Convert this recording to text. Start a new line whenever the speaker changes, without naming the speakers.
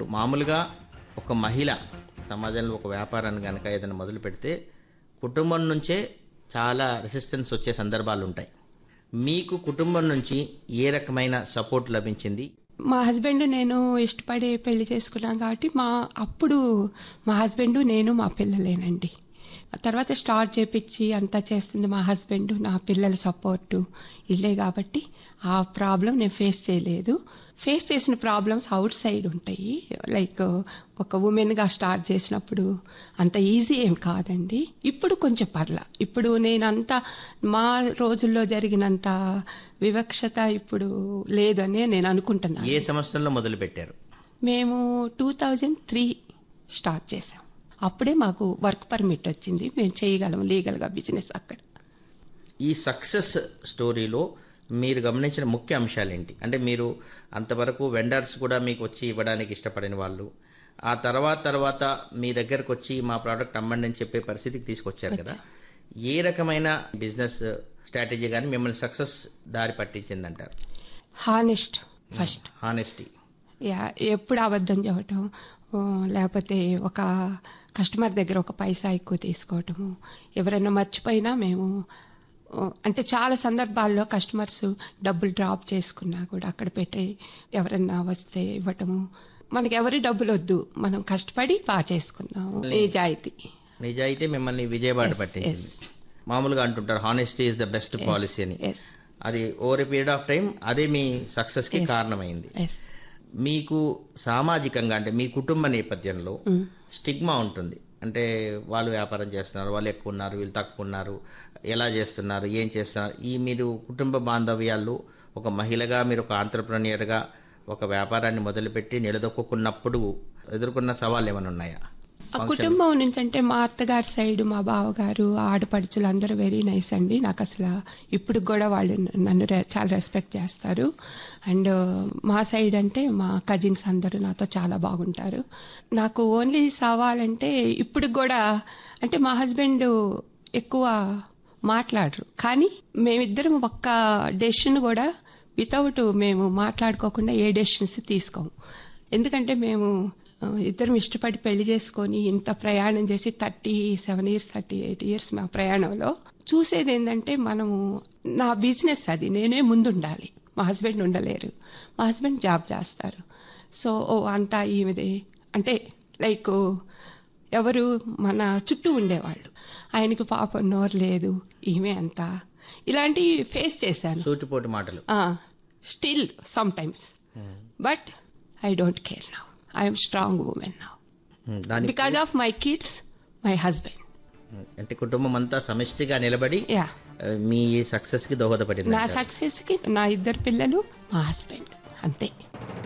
ఇప్పుడు మామూలుగా ఒక మహిళ సమాజంలో ఒక వ్యాపారాన్ని కనుక ఏదైనా మొదలు పెడితే కుటుంబం నుంచే చాలా రెసిస్టెన్స్ వచ్చే సందర్భాలు ఉంటాయి మీకు కుటుంబం నుంచి ఏ రకమైన సపోర్ట్ లభించింది
మా హస్బెండ్ నేను ఇష్టపడి పెళ్లి చేసుకున్నాం కాబట్టి మా అప్పుడు మా హస్బెండ్ నేను మా పిల్లలేనండి ఆ తర్వాత స్టార్ట్ చేపించి అంతా చేస్తుంది మా హస్బెండ్ నా పిల్లల సపోర్టు ఇల్లే కాబట్టి ఆ ప్రాబ్లం నేను ఫేస్ చేయలేదు ఫేస్ చేసిన ప్రాబ్లమ్స్ అవుట్ సైడ్ ఉంటాయి లైక్ ఒక ఉమెన్గా స్టార్ట్ చేసినప్పుడు అంత ఈజీ ఏం కాదండి ఇప్పుడు కొంచెం పర్లా ఇప్పుడు నేనంత మా రోజుల్లో జరిగినంత వివక్షత ఇప్పుడు లేదని నేను అనుకుంటున్నాను
ఏ సంవత్సరంలో మొదలు పెట్టారు
మేము టూ థౌజండ్ త్రీ స్టార్ట్ చేసాం అప్పుడే మాకు వర్క్ పర్మిట్ వచ్చింది మేము చేయగలం లీగల్గా బిజినెస్ అక్కడ
ఈ సక్సెస్ స్టోరీలో మీరు గమనించిన ముఖ్య అంశాలు ఏంటి అంటే మీరు అంతవరకు వెండర్స్ కూడా మీకు వచ్చి ఇవ్వడానికి ఇష్టపడిన వాళ్ళు ఆ తర్వాత తర్వాత మీ దగ్గరకు వచ్చి మా ప్రోడక్ట్ అమ్మండి అని చెప్పే పరిస్థితికి తీసుకొచ్చారు కదా ఏ రకమైన బిజినెస్ స్ట్రాటజీ కానీ మిమ్మల్ని సక్సెస్ దారి పట్టించిందంటారు
హానెస్ట్ ఫస్ట్
హానెస్టీ
యా ఎప్పుడు అబద్ధం చెప్పటం ఆ, లేకపోతే ఒక కస్టమర్ దగ్గర ఒక పైసా ఎక్కువ తీసుకోవటము ఎవరైనా మర్చిపోయినా మేము ఆ, అంటే చాలా సందర్భాల్లో కస్టమర్స్ డబ్బులు డ్రాప్ చేసుకున్నా కూడా అక్కడ పెట్టి ఎవరన్నా వస్తే ఇవ్వటము మనకి ఎవరి డబ్బులు వద్దు మనం కష్టపడి బాగా చేసుకుందాము నిజాయితీ
నిజాయితీ మిమ్మల్ని విజయబాట పట్టించింది మామూలుగా అంటుంటారు honesty is the best policy అని
ఎస్
అది ఓవర్ పీరియడ్ ఆఫ్ టైం అదే మీ సక్సెస్ కి కారణమైంది
ఎస్
మీకు సామాజికంగా అంటే మీ కుటుంబ నేపథ్యంలో స్టిగ్మా ఉంటుంది అంటే వాళ్ళు వ్యాపారం చేస్తున్నారు వాళ్ళు ఎక్కువ ఉన్నారు వీళ్ళు తక్కువ ఉన్నారు ఎలా చేస్తున్నారు ఏం చేస్తున్నారు ఈ మీరు కుటుంబ బాంధవ్యాల్లో ఒక మహిళగా మీరు ఒక ఆంటర్ప్రనియర్గా ఒక వ్యాపారాన్ని మొదలుపెట్టి నిలదొక్కున్నప్పుడు ఎదుర్కొన్న సవాళ్ళు ఏమైనా ఉన్నాయా
ఆ కుటుంబం నుంచి అంటే మా అత్తగారి సైడ్ మా బావగారు ఆడపడుచులు అందరూ వెరీ నైస్ అండి నాకు అసలు ఇప్పుడు కూడా వాళ్ళు నన్ను రె- చాలా రెస్పెక్ట్ చేస్తారు అండ్ మా సైడ్ అంటే మా కజిన్స్ అందరూ నాతో చాలా బాగుంటారు నాకు ఓన్లీ సవాలంటే ఇప్పుడు కూడా అంటే మా హస్బెండ్ ఎక్కువ మాట్లాడరు కానీ మేమిద్దరం ఒక్క డెసిషన్ కూడా వితౌట్ మేము మాట్లాడుకోకుండా ఏ డెసిషన్స్ తీసుకోము ఎందుకంటే మేము ఆ, ఇద్దరం ఇష్టపడి పెళ్లి చేసుకొని ఇంత ప్రయాణం చేసి thirty seven years thirty eight years మా ప్రయాణంలో చూసేది ఏంటంటే మనము నా బిజినెస్ అది నేనే ముందుండాలి మా హస్బెండ్ ఉండలేరు మా హస్బెండ్ జాబ్ చేస్తారు సో ఓ అంతా ఈమెదే అంటే లైక్ ఎవరు మన చుట్టూ ఉండేవాళ్ళు ఆయనకి పాప నోరు లేదు ఈమె అంతా ఇలాంటివి ఫేస్ చేశాను
సూటిపోటి మాటలు
still some times but I don't care now I'm strong women now
um, దాని
because of my kids my husband
అంటే కుటుంబం అంతా సమిష్టిగా నిలబడి
యా
ఆ, మీ సక్సెస్ కి దోహదపడింది
నా సక్సెస్ కి నా ఇద్దరు పిల్లలు మా హస్బెండ్ అంతే